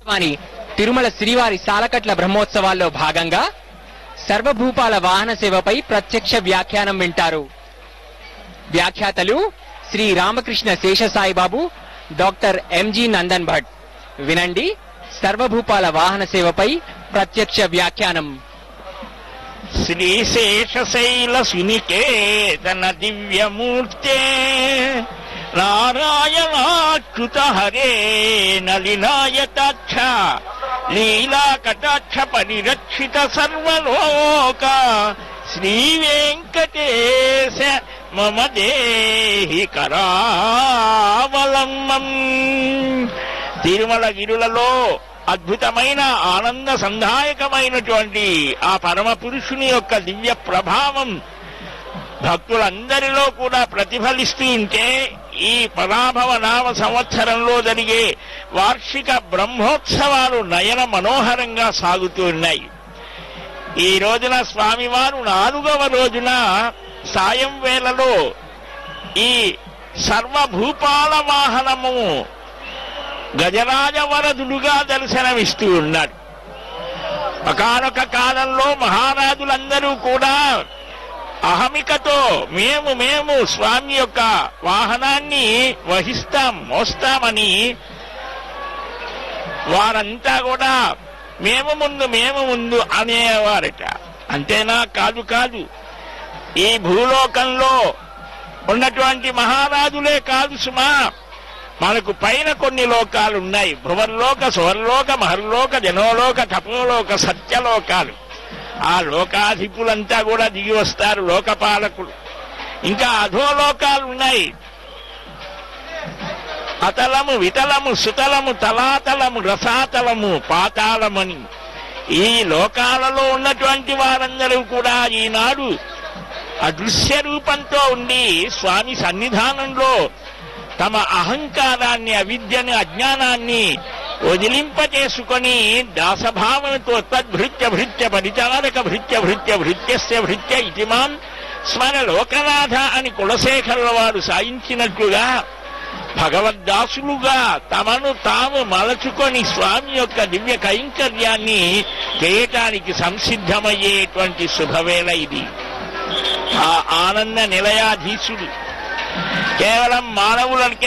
వాని తిరుమల శ్రీవారి సాలకట్ల బ్రహ్మోత్సవాల్లో భాగంగా సర్వభూపాల వాహన సేవపై ప్రత్యక్ష వ్యాఖ్యానం వింటారు వ్యాఖ్యాతలు శ్రీ రామకృష్ణ శేషసాయిబాబు డాక్టర్ ఎంజి నందన్ భట్ వినండి సర్వభూపాల వాహన సేవపై ప్రత్యక్ష వ్యాఖ్యానం శ్రీశేషశైల సునికేతన దివ్యమూర్తే నారాయణాచ్యుత హరే నలినాయతాక్ష లీలాకటాక్ష పరిరక్షిత సర్వలోక శ్రీ వెంకటేశ మమ దేహి కరావలంబం తిరుమల గిరులలో అద్భుతమైన ఆనంద సంధాయకమైనటువంటి ఆ పరమ పురుషుని యొక్క దివ్య ప్రభావం భక్తులందరిలో కూడా ప్రతిఫలిస్తూ ఉంటే ఈ పరాభవ నామ సంవత్సరంలో జరిగే వార్షిక బ్రహ్మోత్సవాలు నయన మనోహరంగా సాగుతూ ఉన్నాయి ఈ రోజున స్వామివారు నాలుగవ రోజున సాయం వేళలో ఈ సర్వభూపాల వాహనము గజరాజవరదులుగా దర్శనమిస్తూ ఉన్నాడు ఒకనొక కాలంలో మహారాజులందరూ కూడా అహమికతో మేము మేము స్వామి యొక్క వాహనాన్ని వహిస్తాం మోస్తామని వారంతా కూడా మేము ముందు మేము ముందు అనేవారట అంతేనా కాదు కాదు ఈ భూలోకంలో ఉన్నటువంటి మహారాజులే కాదు సుమా మనకు పైన కొన్ని లోకాలు ఉన్నాయి భువర్లోక సువర్లోక మహర్లోక జనోలోక తపోలోక సత్యలోకాలు ఆ లోకాధిపులంతా కూడా దిగి వస్తారు లోకపాలకులు ఇంకా అధోలోకాలు ఉన్నాయి అతలము వితలము సుతలము తలాతలము రసాతలము పాతాళమని ఈ లోకాలలో ఉన్నటువంటి వారందరూ కూడా ఈనాడు అదృశ్య రూపంతో ఉండి స్వామి సన్నిధానంలో తమ అహంకారాన్ని అవిద్యని అజ్ఞానాన్ని వదిలింపచేసుకొని దాసభావనతో తద్భృత్య భృత్య పరిచారక భృత్య భృత్య భృత్యస్య భృత్య ఇతిమాం స్మర లోకనాథ అని కులశేఖరుల వారు సాయించినట్లుగా భగవద్దాసులుగా తమను తాము మలచుకొని స్వామి యొక్క దివ్య కైంకర్యాన్ని చేయటానికి సంసిద్ధమయ్యేటువంటి శుభవేళ ఇది ఆ ఆనంద నిలయాధీశుడు కేవలం మానవులకే